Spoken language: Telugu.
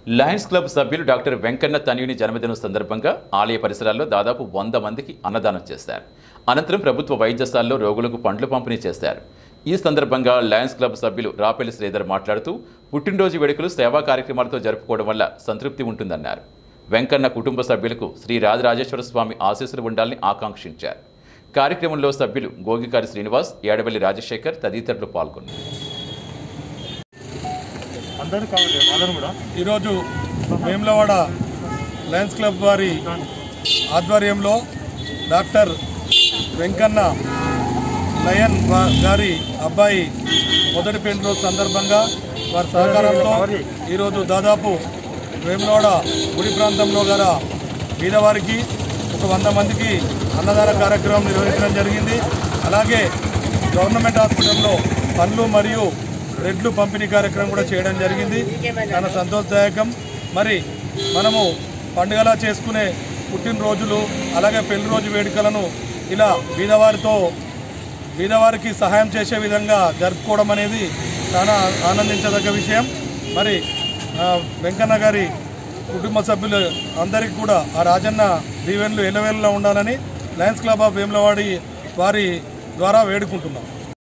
లయన్స్ క్లబ్ సభ్యులు డాక్టర్ వెంకన్న తనయుని జన్మదినం సందర్భంగా ఆలయ పరిసరాల్లో దాదాపు వంద మందికి అన్నదానం చేశారు అనంతరం ప్రభుత్వ వైద్యశాలలో రోగులకు పండ్లు పంపిణీ చేశారు ఈ సందర్భంగా లయన్స్ క్లబ్ సభ్యులు రాపెల్లి శ్రీధర్ మాట్లాడుతూ పుట్టినరోజు వేడుకలు సేవా కార్యక్రమాలతో జరుపుకోవడం వల్ల సంతృప్తి ఉంటుందన్నారు వెంకన్న కుటుంబ సభ్యులకు శ్రీ రాజరాజేశ్వర స్వామి ఆశీస్సులు ఉండాలని ఆకాంక్షించారు కార్యక్రమంలో సభ్యులు గోగికారి శ్రీనివాస్ ఏడవల్లి రాజశేఖర్ తదితరులు పాల్గొన్నారు అందరూ కావాలి వాళ్ళని కూడా ఈరోజు వేములవాడ లయన్స్ క్లబ్ వారి ఆధ్వర్యంలో డాక్టర్ వెంకన్న లయన్ వా- గారి అబ్బాయి మొదటి పెళ్లిరోజు సందర్భంగా వారి సహకారంతో ఈరోజు దాదాపు వేములవాడ గుడి ప్రాంతంలో గల బీదవారికి ఒక వంద మందికి అన్నదాన కార్యక్రమం నిర్వహించడం జరిగింది అలాగే గవర్నమెంట్ హాస్పిటల్లో పండ్లు మరియు బ్రెడ్లు పంపిణీ కార్యక్రమం కూడా చేయడం జరిగింది చాలా సంతోషదాయకం మరి మనము పండుగలా చేసుకునే పుట్టినరోజులు అలాగే పెళ్లి రోజు వేడుకలను ఇలా బీదవారితో బీదవారికి సహాయం చేసే విధంగా జరుపుకోవడం అనేది చాలా ఆనందించదగ్గ విషయం మరి ఆ, వెంకన్న గారి కుటుంబ సభ్యులు అందరికీ కూడా ఆ రాజన్న దీవెనలు ఎల్లవేళలా ఉండాలని లయన్స్ క్లబ్ ఆఫ్ వేములవాడి వారి ద్వారా వేడుకుంటున్నాం